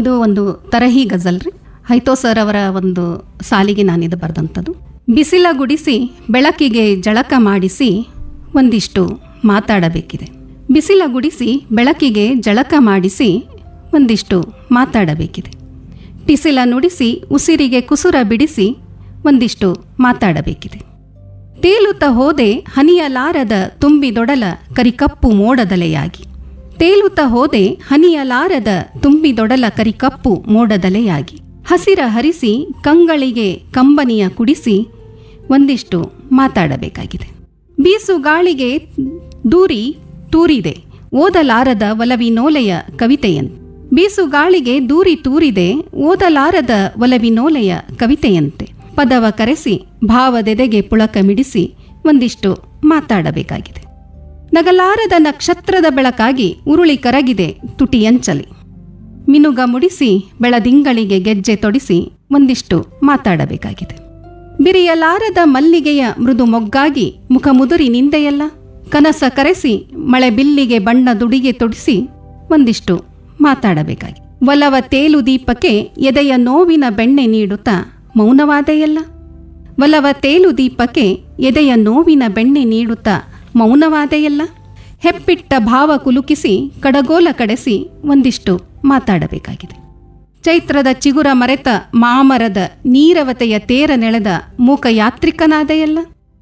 ಇದು ಒಂದು ತರಹಿ ಗಜಲ್ ರೀ ಹೈತೋ ಸರ್ ಅವರ ಒಂದು ಸಾಲಿಗೆ ನಾನಿದು ಬರೆದಂಥದ್ದು ಬಿಸಿಲ ಗುಡಿಸಿ ಬೆಳಕಿಗೆ ಜಳಕ ಮಾಡಿಸಿ ಒಂದಿಷ್ಟು ಮಾತಾಡಬೇಕಿದೆ ಬಿಸಿಲ ಗುಡಿಸಿ ಬೆಳಕಿಗೆ ಜಳಕ ಮಾಡಿಸಿ ಒಂದಿಷ್ಟು ಮಾತಾಡಬೇಕಿದೆ ಟಿಸಿಲ ನುಡಿಸಿ ಉಸಿರಿಗೆ ಕುಸುರ ಬಿಡಿಸಿ ಒಂದಿಷ್ಟು ಮಾತಾಡಬೇಕಿದೆ ತೇಲುತ್ತ ಹೋದೆ ಹನಿಯಲಾರದ ತುಂಬಿದೊಡಲ ಕರಿಕಪ್ಪು ಮೋಡದಲೆಯಾಗಿ ತೇಲುತ್ತ ಹೋದೆ ಹನಿಯಲಾರದ ತುಂಬಿದೊಡಲ ಕರಿಕಪ್ಪು ಮೋಡದಲೆಯಾಗಿ ಹಸಿರ ಹರಿಸಿ ಕಂಗಳಿಗೆ ಕಂಬನಿಯ ಕುಡಿಸಿ ಒಂದಿಷ್ಟು ಮಾತಾಡಬೇಕಾಗಿದೆ ಬೀಸು ಗಾಳಿಗೆ ದೂರಿ ತೂರಿದೆ ಓದಲಾರದ ಒಲವಿನೋಲೆಯ ಕವಿತೆಯಂತೆ ಬೀಸು ಗಾಳಿಗೆ ದೂರಿ ತೂರಿದೆ ಓದಲಾರದ ಒಲವಿನೋಲೆಯ ಕವಿತೆಯಂತೆ ಪದವ ಕರೆಸಿ ಭಾವದೆದೆಗೆ ಪುಳಕ ಮಿಡಿಸಿ ಒಂದಿಷ್ಟು ಮಾತಾಡಬೇಕಾಗಿದೆ ನಗಲಾರದ ನಕ್ಷತ್ರದ ಬೆಳಕಾಗಿ ಉರುಳಿ ಕರಗಿದೆ ತುಟಿಯಂಚಲಿ ಮಿನುಗ ಮುಡಿಸಿ ಬೆಳದಿಂಗಳಿಗೆ ಗೆಜ್ಜೆ ತೊಡಿಸಿ ಒಂದಿಷ್ಟು ಮಾತಾಡಬೇಕಾಗಿದೆ ಬಿರಿಯಲಾರದ ಮಲ್ಲಿಗೆಯ ಮೃದು ಮೊಗ್ಗಾಗಿ ಮುಖ ಮುದುರಿ ನಿಂದೆಯಲ್ಲ ಕನಸ ಕರೆಸಿ ಮಳೆ ಬಿಲ್ಲಿಗೆ ಬಣ್ಣ ದುಡಿಗೆ ತೊಡಿಸಿ ಒಂದಿಷ್ಟು ಮಾತಾಡಬೇಕಾಗಿ ಒಲವ ತೇಲು ದೀಪಕ್ಕೆ ಎದೆಯ ನೋವಿನ ಬೆಣ್ಣೆ ನೀಡುತ್ತಾ ಮೌನವಾದೆಯಲ್ಲ ಒಲವ ತೇಲು ದೀಪಕ್ಕೆ ಎದೆಯ ನೋವಿನ ಬೆಣ್ಣೆ ನೀಡುತ್ತಾ ಮೌನವಾದೆಯಲ್ಲ ಹೆಪ್ಪಿಟ್ಟ ಭಾವ ಕುಲುಕಿಸಿ ಕಡಗೋಲ ಕಡೆಸಿ ಒಂದಿಷ್ಟು ಮಾತಾಡಬೇಕಾಗಿದೆ ಚೈತ್ರದ ಚಿಗುರ ಮರೆತ ಮಾಮರದ ನೀರವತೆಯ ತೇರ ನೆಳೆದ ಮೂಕ ಯಾತ್ರಿಕನಾದೆಯಲ್ಲ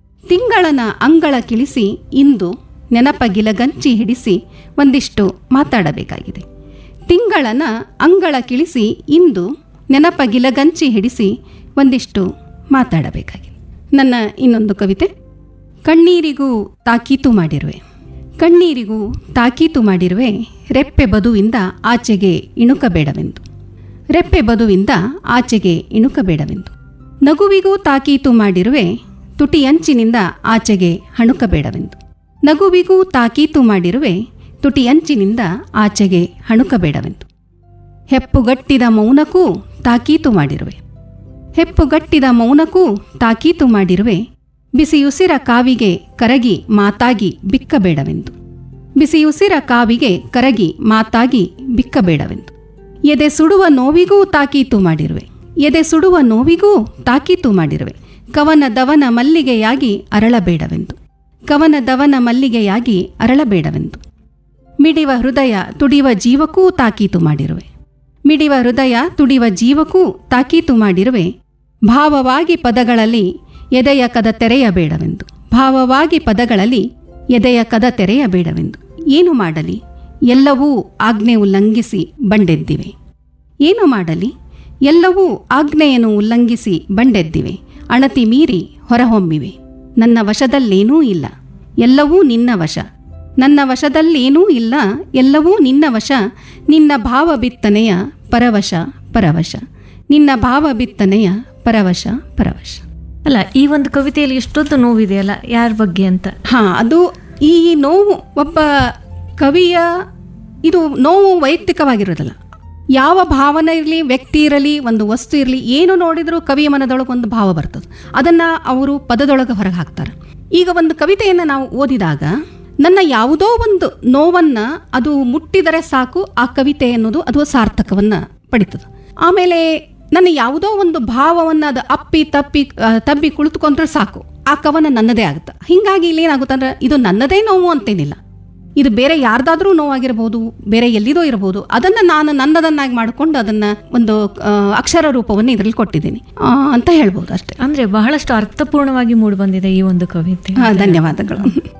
ತಿಂಗಳನ ಅಂಗಳ ಕಿಳಿಸಿ ಇಂದು ನೆನಪಗಿಲಗಂಚಿ ಹಿಡಿಸಿ ಒಂದಿಷ್ಟು ಮಾತಾಡಬೇಕಾಗಿದೆ ತಿಂಗಳನ ಅಂಗಳ ಕಿಳಿಸಿ ಇಂದು ನೆನಪಗಿಲಗಂಚಿ ಹಿಡಿಸಿ ಒಂದಿಷ್ಟು ಮಾತಾಡಬೇಕಾಗಿದೆ ನನ್ನ ಇನ್ನೊಂದು ಕವಿತೆ ಕಣ್ಣೀರಿಗೂ ತಾಕೀತು ಮಾಡಿರುವೆ ಕಣ್ಣೀರಿಗೂ ತಾಕೀತು ಮಾಡಿರುವೆ ರೆಪ್ಪೆ ಬದುವಿಂದ ಆಚೆಗೆ ಇಣುಕಬೇಡವೆಂದು ರೆಪ್ಪೆ ಬದುವಿಂದ ಆಚೆಗೆ ಇಣುಕಬೇಡವೆಂದು ನಗುವಿಗೂ ತಾಕೀತು ಮಾಡಿರುವೆ ತುಟಿಯಂಚಿನಿಂದ ಆಚೆಗೆ ಹಣುಕಬೇಡವೆಂದು ನಗುವಿಗೂ ತಾಕೀತು ಮಾಡಿರುವೆ ತುಟಿಯಂಚಿನಿಂದ ಆಚೆಗೆ ಹಣುಕಬೇಡವೆಂದು ಹೆಪ್ಪುಗಟ್ಟಿದ ಮೌನಕ್ಕೂ ತಾಕೀತು ಮಾಡಿರುವೆ ಹೆಪ್ಪುಗಟ್ಟಿದ ಮೌನಕ್ಕೂ ತಾಕೀತು ಮಾಡಿರುವೆ ಬಿಸಿಯುಸಿರ ಕಾವಿಗೆ ಕರಗಿ ಮಾತಾಗಿ ಬಿಕ್ಕಬೇಡವೆಂದು ಬಿಸಿಯುಸಿರ ಕಾವಿಗೆ ಕರಗಿ ಮಾತಾಗಿ ಬಿಕ್ಕಬೇಡವೆಂದು ಎದೆ ಸುಡುವ ನೋವಿಗೂ ತಾಕೀತು ಮಾಡಿರುವೆ ಎದೆ ಸುಡುವ ನೋವಿಗೂ ತಾಕೀತು ಮಾಡಿರುವೆ ಕವನ ದವನ ಮಲ್ಲಿಗೆಯಾಗಿ ಅರಳಬೇಡವೆಂದು ಕವನ ದವನ ಮಲ್ಲಿಗೆಯಾಗಿ ಅರಳಬೇಡವೆಂದು ಮಿಡಿವ ಹೃದಯ ತುಡಿವ ಜೀವಕ್ಕೂ ತಾಕೀತು ಮಾಡಿರುವೆ ಮಿಡಿವ ಹೃದಯ ತುಡಿವ ಜೀವಕ್ಕೂ ತಾಕೀತು ಮಾಡಿರುವೆ ಭಾವವಾಗಿ ಪದಗಳಲ್ಲಿ ಎದೆಯ ಕದ ತೆರೆಯಬೇಡವೆಂದು ಭಾವವಾಗಿ ಪದಗಳಲ್ಲಿ ಎದೆಯ ಕದ ತೆರೆಯಬೇಡವೆಂದು ಏನು ಮಾಡಲಿ ಎಲ್ಲವೂ ಆಜ್ಞೆ ಉಲ್ಲಂಘಿಸಿ ಬಂಡೆದ್ದಿವೆ ಏನು ಮಾಡಲಿ ಎಲ್ಲವೂ ಆಜ್ಞೆಯನ್ನು ಉಲ್ಲಂಘಿಸಿ ಬಂಡೆದ್ದಿವೆ ಅಣತಿ ಮೀರಿ ಹೊರಹೊಮ್ಮಿವೆ ನನ್ನ ವಶದಲ್ಲೇನೂ ಇಲ್ಲ ಎಲ್ಲವೂ ನಿನ್ನ ವಶ ನನ್ನ ವಶದಲ್ಲೇನೂ ಇಲ್ಲ ಎಲ್ಲವೂ ನಿನ್ನ ವಶ ನಿನ್ನ ಭಾವ ಬಿತ್ತನೆಯ ಪರವಶ ಪರವಶ ನಿನ್ನ ಭಾವ ಬಿತ್ತನೆಯ ಪರವಶ ಪರವಶ ಅಲ್ಲ ಈ ಒಂದು ಕವಿತೆಯಲ್ಲಿ ಎಷ್ಟೊಂದು ನೋವಿದೆಯಲ್ಲ ಯಾರ ಬಗ್ಗೆ ಅಂತ ಹಾಂ ಅದು ಈ ನೋವು ಒಬ್ಬ ಕವಿಯ ಇದು ನೋವು ವೈಯಕ್ತಿಕವಾಗಿರೋದಲ್ಲ ಯಾವ ಭಾವನೆ ಇರಲಿ ವ್ಯಕ್ತಿ ಇರಲಿ ಒಂದು ವಸ್ತು ಇರಲಿ ಏನು ನೋಡಿದರೂ ಕವಿಯ ಮನದೊಳಗೆ ಒಂದು ಭಾವ ಬರ್ತದೆ ಅದನ್ನು ಅವರು ಪದದೊಳಗೆ ಹೊರಗೆ ಹಾಕ್ತಾರೆ ಈಗ ಒಂದು ಕವಿತೆಯನ್ನು ನಾವು ಓದಿದಾಗ ನನ್ನ ಯಾವುದೋ ಒಂದು ನೋವನ್ನು ಅದು ಮುಟ್ಟಿದರೆ ಸಾಕು ಆ ಕವಿತೆ ಅನ್ನೋದು ಅದು ಸಾರ್ಥಕವನ್ನು ಪಡಿತದೆ ಆಮೇಲೆ ನನ್ನ ಯಾವುದೋ ಒಂದು ಭಾವವನ್ನು ಅದು ಅಪ್ಪಿ ತಪ್ಪಿ ಆ, ತಬ್ಬಿ ಕುಳಿತುಕೊಂಡ್ರೆ ಸಾಕು ಆ ಕವನ ನನ್ನದೇ ಆಗುತ್ತೆ ಹಿಂಗಾಗಿ ಇಲ್ಲಿ ಏನಾಗುತ್ತೆ ಅಂದ್ರೆ ಇದು ನನ್ನದೇ ನೋವು ಅಂತೇನಿಲ್ಲ ಇದು ಬೇರೆ ಯಾರ್ದಾದ್ರೂ ನೋವಾಗಿರ್ಬೋದು ಬೇರೆ ಎಲ್ಲಿದೋ ಇರಬಹುದು ಅದನ್ನ ನಾನು ನನ್ನದನ್ನಾಗಿ ಮಾಡಿಕೊಂಡು ಅದನ್ನ ಒಂದು ಆ, ಅಕ್ಷರ ರೂಪವನ್ನು ಇದರಲ್ಲಿ ಕೊಟ್ಟಿದ್ದೀನಿ ಆ, ಅಂತ ಹೇಳ್ಬೋದು ಅಷ್ಟೇ ಅಂದ್ರೆ ಬಹಳಷ್ಟು ಅರ್ಥಪೂರ್ಣವಾಗಿ ಮೂಡಿ ಬಂದಿದೆ ಈ ಒಂದು ಕವಿತೆ ಹಾ, ಧನ್ಯವಾದಗಳು